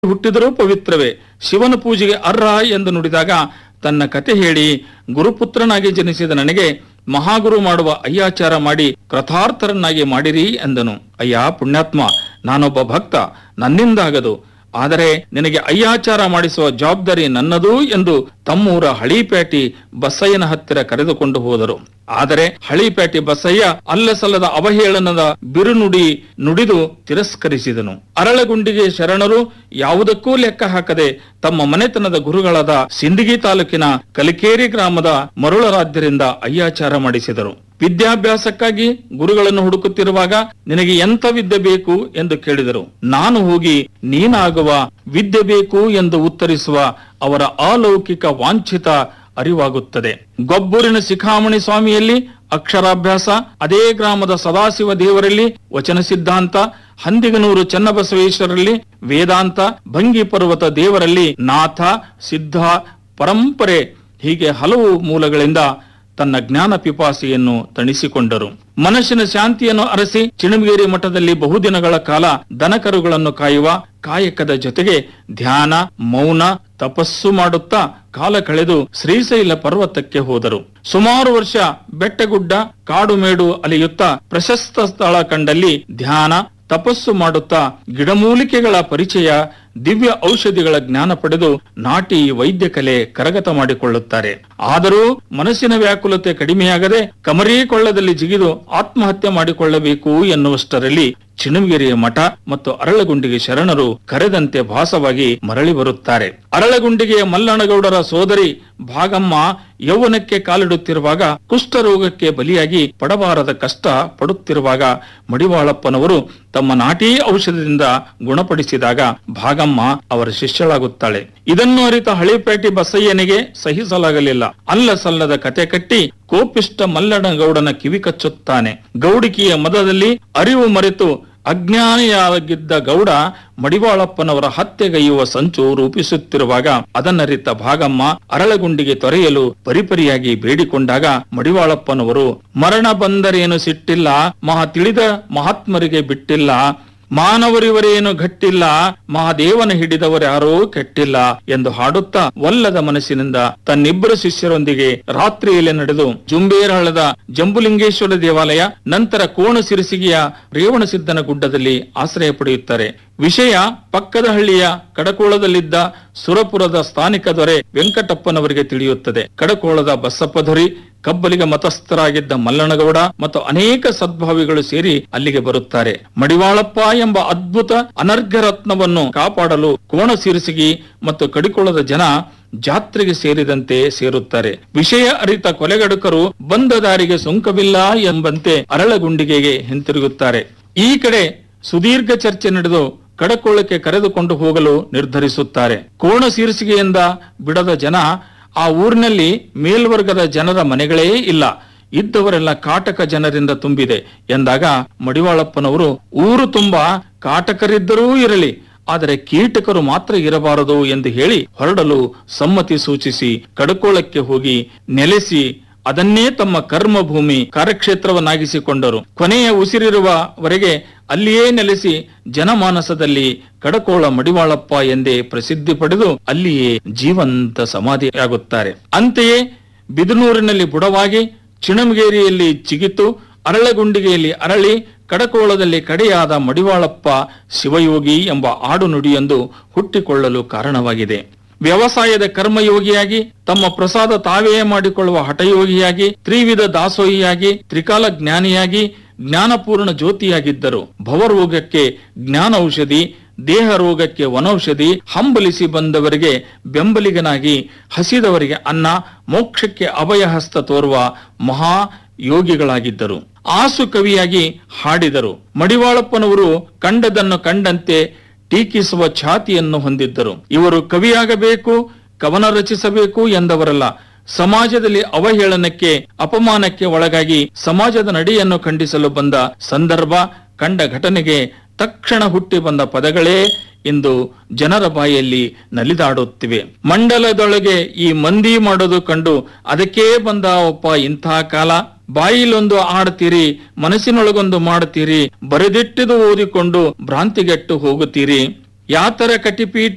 ಹುಟ್ಟಿದರೂ ಪವಿತ್ರವೇ ಶಿವನ ಪೂಜೆಗೆ ಅರ್ಹ ಎಂದು ನುಡಿದಾಗ ತನ್ನ ಕತೆ ಹೇಳಿ ಗುರುಪುತ್ರನಾಗಿ ಜನಿಸಿದ ನನಗೆ ಮಹಾಗುರು ಮಾಡುವ ಅಯ್ಯಾಚಾರ ಮಾಡಿ ಕೃತಾರ್ಥರನ್ನಾಗಿ ಮಾಡಿರಿ ಎಂದನು ಅಯ್ಯ ಪುಣ್ಯಾತ್ಮ ನಾನೊಬ್ಬ ಭಕ್ತ ನನ್ನಿಂದಾಗದು ಆದರೆ ನಿನಗೆ ಅಯ್ಯಾಚಾರ ಮಾಡಿಸುವ ಜವಾಬ್ದಾರಿ ನನ್ನದು ಎಂದು ತಮ್ಮೂರ ಹಳಿಪೇಟಿ ಬಸಯ್ಯನ ಹತ್ತಿರ ಕರೆದುಕೊಂಡು ಹೋದರು ಆದರೆ ಹಳಿಪೇಟಿ ಬಸಯ್ಯ ಅಲ್ಲಸಲ್ಲದ ಅವಹೇಳನದ ಬಿರುನುಡಿ ನುಡಿದು ತಿರಸ್ಕರಿಸಿದನು ಅರಳಗುಂಡಿಗೆ ಶರಣರು ಯಾವುದಕ್ಕೂ ಲೆಕ್ಕ ಹಾಕದೆ ತಮ್ಮ ಮನೆತನದ ಗುರುಗಳಾದ ಸಿಂದಗಿ ತಾಲೂಕಿನ ಕಲಿಕೇರಿ ಗ್ರಾಮದ ಮರುಳರಾಧ್ಯರಿಂದ ಅಯ್ಯಾಚಾರ ಮಾಡಿಸಿದರು ವಿದ್ಯಾಭ್ಯಾಸಕ್ಕಾಗಿ ಗುರುಗಳನ್ನು ಹುಡುಕುತ್ತಿರುವಾಗ ನಿನಗೆ ಎಂಥ ವಿದ್ಯೆ ಬೇಕು ಎಂದು ಕೇಳಿದರು ನಾನು ಹೋಗಿ ನೀನಾಗುವ ವಿದ್ಯೆ ಬೇಕು ಎಂದು ಉತ್ತರಿಸುವ ಅವರ ಅಲೌಕಿಕ ವಾಂಛಿತ ಅರಿವಾಗುತ್ತದೆ ಗೊಬ್ಬೂರಿನ ಶಿಖಾಮಣಿ ಸ್ವಾಮಿಯಲ್ಲಿ ಅಕ್ಷರಾಭ್ಯಾಸ ಅದೇ ಗ್ರಾಮದ ಸದಾಶಿವ ದೇವರಲ್ಲಿ ವಚನ ಸಿದ್ಧಾಂತ ಹಂದಿಗನೂರು ಚನ್ನಬಸವೇಶ್ವರಲ್ಲಿ ವೇದಾಂತ ಭಂಗಿ ಪರ್ವತ ದೇವರಲ್ಲಿ ನಾಥ ಸಿದ್ಧ ಪರಂಪರೆ ಹೀಗೆ ಹಲವು ಮೂಲಗಳಿಂದ ತನ್ನ ಜ್ಞಾನ ಪಿಪಾಸಿಯನ್ನು ತಣಿಸಿಕೊಂಡರು ಮನಸ್ಸಿನ ಶಾಂತಿಯನ್ನು ಅರಸಿ ಚಿಣಮಗೇರಿ ಮಠದಲ್ಲಿ ಬಹುದಿನಗಳ ಕಾಲ ದನಕರುಗಳನ್ನು ಕಾಯುವ ಕಾಯಕದ ಜೊತೆಗೆ ಧ್ಯಾನ ಮೌನ ತಪಸ್ಸು ಮಾಡುತ್ತಾ ಕಾಲ ಕಳೆದು ಶ್ರೀಶೈಲ ಪರ್ವತಕ್ಕೆ ಹೋದರು ಸುಮಾರು ವರ್ಷ ಬೆಟ್ಟಗುಡ್ಡ ಕಾಡು ಮೇಡು ಅಲೆಯುತ್ತಾ ಪ್ರಶಸ್ತ ಸ್ಥಳ ಕಂಡಲ್ಲಿ ಧ್ಯಾನ ತಪಸ್ಸು ಮಾಡುತ್ತಾ ಗಿಡಮೂಲಿಕೆಗಳ ಪರಿಚಯ ದಿವ್ಯ ಔಷಧಿಗಳ ಜ್ಞಾನ ಪಡೆದು ನಾಟಿ ವೈದ್ಯ ಕಲೆ ಕರಗತ ಮಾಡಿಕೊಳ್ಳುತ್ತಾರೆ ಆದರೂ ಮನಸ್ಸಿನ ವ್ಯಾಕುಲತೆ ಕಡಿಮೆಯಾಗದೆ ಕಮರಿ ಕೊಳ್ಳದಲ್ಲಿ ಜಿಗಿದು ಆತ್ಮಹತ್ಯೆ ಮಾಡಿಕೊಳ್ಳಬೇಕು ಎನ್ನುವಷ್ಟರಲ್ಲಿ ಚಿಣಮಗಿರಿಯ ಮಠ ಮತ್ತು ಅರಳಗುಂಡಿಗೆ ಶರಣರು ಕರೆದಂತೆ ಭಾಸವಾಗಿ ಮರಳಿ ಬರುತ್ತಾರೆ ಅರಳಗುಂಡಿಗೆಯ ಮಲ್ಲಣಗೌಡರ ಸೋದರಿ ಭಾಗಮ್ಮ ಯೌವನಕ್ಕೆ ಕಾಲಿಡುತ್ತಿರುವಾಗ ಕುಷ್ಠರೋಗಕ್ಕೆ ಬಲಿಯಾಗಿ ಪಡಬಾರದ ಕಷ್ಟ ಪಡುತ್ತಿರುವಾಗ ಮಡಿವಾಳಪ್ಪನವರು ತಮ್ಮ ನಾಟಿ ಔಷಧದಿಂದ ಗುಣಪಡಿಸಿದಾಗ ಭಾಗಮ್ಮ ಅವರ ಶಿಷ್ಯಳಾಗುತ್ತಾಳೆ ಇದನ್ನು ಅರಿತ ಹಳಿಪೇಟೆ ಬಸಯ್ಯನಿಗೆ ಸಹಿಸಲಾಗಲಿಲ್ಲ ಅಲ್ಲ ಸಲ್ಲದ ಕತೆ ಕಟ್ಟಿ ಕೋಪಿಷ್ಟ ಮಲ್ಲನಗೌಡನ ಕಿವಿ ಕಚ್ಚುತ್ತಾನೆ ಗೌಡಿಕಿಯ ಮದದಲ್ಲಿ ಅರಿವು ಮರೆತು ಅಜ್ಞಾನಿಯಾಗಿದ್ದ ಗೌಡ ಮಡಿವಾಳಪ್ಪನವರ ಹತ್ಯೆಗೈಯುವ ಸಂಚು ರೂಪಿಸುತ್ತಿರುವಾಗ ಅದನ್ನರಿತ ಭಾಗಮ್ಮ ಅರಳಗುಂಡಿಗೆ ತೊರೆಯಲು ಪರಿಪರಿಯಾಗಿ ಬೇಡಿಕೊಂಡಾಗ ಮಡಿವಾಳಪ್ಪನವರು ಮರಣ ಬಂದರೇನು ಸಿಟ್ಟಿಲ್ಲ ಮಹಾ ತಿಳಿದ ಮಹಾತ್ಮರಿಗೆ ಬಿಟ್ಟಿಲ್ಲ ಮಾನವರಿವರೇನು ಗಟ್ಟಿಲ್ಲ ಮಹಾದೇವನ ಹಿಡಿದವರ್ಯಾರೋ ಕೆಟ್ಟಿಲ್ಲ ಎಂದು ಹಾಡುತ್ತಾ ಒಲ್ಲದ ಮನಸ್ಸಿನಿಂದ ತನ್ನಿಬ್ಬರು ಶಿಷ್ಯರೊಂದಿಗೆ ರಾತ್ರಿಯಲ್ಲಿ ನಡೆದು ಜುಂಬೇರಹಳ್ಳದ ಜಂಬುಲಿಂಗೇಶ್ವರ ದೇವಾಲಯ ನಂತರ ಕೋಣಸಿರಿಸಿಗೆಯ ರೇವಣಸಿದ್ದನ ಗುಡ್ಡದಲ್ಲಿ ಆಶ್ರಯ ಪಡೆಯುತ್ತಾರೆ ವಿಷಯ ಪಕ್ಕದ ಹಳ್ಳಿಯ ಕಡಕೋಳದಲ್ಲಿದ್ದ ಸುರಪುರದ ಸ್ಥಾನಿಕ ದೊರೆ ವೆಂಕಟಪ್ಪನವರಿಗೆ ತಿಳಿಯುತ್ತದೆ ಕಡಕೋಳದ ಬಸಪ್ಪ ದೊರೆ ಕಬ್ಬಲಿಗ ಮತಸ್ಥರಾಗಿದ್ದ ಮಲ್ಲನಗೌಡ ಮತ್ತು ಅನೇಕ ಸದ್ಭಾವಿಗಳು ಸೇರಿ ಅಲ್ಲಿಗೆ ಬರುತ್ತಾರೆ ಮಡಿವಾಳಪ್ಪ ಎಂಬ ಅದ್ಭುತ ಅನರ್ಘ ರತ್ನವನ್ನು ಕಾಪಾಡಲು ಕೋಣಸಿರಿಸಿಗಿ ಮತ್ತು ಕಡಿಕೋಳದ ಜನ ಜಾತ್ರೆಗೆ ಸೇರಿದಂತೆ ಸೇರುತ್ತಾರೆ ವಿಷಯ ಅರಿತ ಕೊಲೆಗಡುಕರು ಬಂದ ದಾರಿಗೆ ಸುಂಕವಿಲ್ಲ ಎಂಬಂತೆ ಅರಳಗುಂಡಿಗೆಗೆ ಹಿಂತಿರುಗುತ್ತಾರೆ ಈ ಕಡೆ ಸುದೀರ್ಘ ಚರ್ಚೆ ನಡೆದು ಕಡಕೋಳಕ್ಕೆ ಕರೆದುಕೊಂಡು ಹೋಗಲು ನಿರ್ಧರಿಸುತ್ತಾರೆ ಕೋಣ ಶೀರ್ಷಿಗೆಯಿಂದ ಬಿಡದ ಜನ ಆ ಊರಿನಲ್ಲಿ ಮೇಲ್ವರ್ಗದ ಜನರ ಮನೆಗಳೇ ಇಲ್ಲ ಇದ್ದವರೆಲ್ಲ ಕಾಟಕ ಜನರಿಂದ ತುಂಬಿದೆ ಎಂದಾಗ ಮಡಿವಾಳಪ್ಪನವರು ಊರು ತುಂಬಾ ಕಾಟಕರಿದ್ದರೂ ಇರಲಿ ಆದರೆ ಕೀಟಕರು ಮಾತ್ರ ಇರಬಾರದು ಎಂದು ಹೇಳಿ ಹೊರಡಲು ಸಮ್ಮತಿ ಸೂಚಿಸಿ ಕಡಕೋಳಕ್ಕೆ ಹೋಗಿ ನೆಲೆಸಿ ಅದನ್ನೇ ತಮ್ಮ ಕರ್ಮ ಭೂಮಿ ಕಾರ್ಯಕ್ಷೇತ್ರವನ್ನಾಗಿಸಿಕೊಂಡರು ಕೊನೆಯ ಉಸಿರಿರುವವರೆಗೆ ಅಲ್ಲಿಯೇ ನೆಲೆಸಿ ಜನಮಾನಸದಲ್ಲಿ ಕಡಕೋಳ ಮಡಿವಾಳಪ್ಪ ಎಂದೇ ಪ್ರಸಿದ್ಧಿ ಪಡೆದು ಅಲ್ಲಿಯೇ ಜೀವಂತ ಸಮಾಧಿಯಾಗುತ್ತಾರೆ ಅಂತೆಯೇ ಬಿದನೂರಿನಲ್ಲಿ ಬುಡವಾಗಿ ಚಿಣಮಗೇರಿಯಲ್ಲಿ ಚಿಗಿತು ಅರಳಗುಂಡಿಗೆಯಲ್ಲಿ ಅರಳಿ ಕಡಕೋಳದಲ್ಲಿ ಕಡೆಯಾದ ಮಡಿವಾಳಪ್ಪ ಶಿವಯೋಗಿ ಎಂಬ ಆಡು ನುಡಿಯೊಂದು ಹುಟ್ಟಿಕೊಳ್ಳಲು ಕಾರಣವಾಗಿದೆ ವ್ಯವಸಾಯದ ಕರ್ಮಯೋಗಿಯಾಗಿ ತಮ್ಮ ಪ್ರಸಾದ ತಾವೇ ಮಾಡಿಕೊಳ್ಳುವ ಹಠಯೋಗಿಯಾಗಿ ತ್ರಿವಿಧ ದಾಸೋಹಿಯಾಗಿ ತ್ರಿಕಾಲ ಜ್ಞಾನಿಯಾಗಿ ಜ್ಞಾನಪೂರ್ಣ ಜ್ಯೋತಿಯಾಗಿದ್ದರು ಭವರೋಗಕ್ಕೆ ಜ್ಞಾನ ಔಷಧಿ ದೇಹ ರೋಗಕ್ಕೆ ವನೌಷಧಿ ಹಂಬಲಿಸಿ ಬಂದವರಿಗೆ ಬೆಂಬಲಿಗನಾಗಿ ಹಸಿದವರಿಗೆ ಅನ್ನ ಮೋಕ್ಷಕ್ಕೆ ಅಭಯ ಹಸ್ತ ತೋರುವ ಮಹಾ ಯೋಗಿಗಳಾಗಿದ್ದರು ಆಸು ಕವಿಯಾಗಿ ಹಾಡಿದರು ಮಡಿವಾಳಪ್ಪನವರು ಕಂಡದನ್ನು ಕಂಡಂತೆ ಟೀಕಿಸುವ ಛಾತಿಯನ್ನು ಹೊಂದಿದ್ದರು ಇವರು ಕವಿಯಾಗಬೇಕು ಕವನ ರಚಿಸಬೇಕು ಎಂದವರಲ್ಲ ಸಮಾಜದಲ್ಲಿ ಅವಹೇಳನಕ್ಕೆ ಅಪಮಾನಕ್ಕೆ ಒಳಗಾಗಿ ಸಮಾಜದ ನಡೆಯನ್ನು ಖಂಡಿಸಲು ಬಂದ ಸಂದರ್ಭ ಕಂಡ ಘಟನೆಗೆ ತಕ್ಷಣ ಹುಟ್ಟಿ ಬಂದ ಪದಗಳೇ ಇಂದು ಜನರ ಬಾಯಲ್ಲಿ ನಲಿದಾಡುತ್ತಿವೆ ಮಂಡಲದೊಳಗೆ ಈ ಮಂದಿ ಮಾಡೋದು ಕಂಡು ಅದಕ್ಕೇ ಬಂದ ಒಪ್ಪ ಇಂಥ ಕಾಲ ಬಾಯಿಲೊಂದು ಆಡ್ತೀರಿ ಮನಸ್ಸಿನೊಳಗೊಂದು ಮಾಡುತ್ತೀರಿ ಬರೆದಿಟ್ಟಿದು ಓದಿಕೊಂಡು ಭ್ರಾಂತಿಗೆಟ್ಟು ಹೋಗುತ್ತೀರಿ ಯಾತರ ಕಟಿಪೀಠ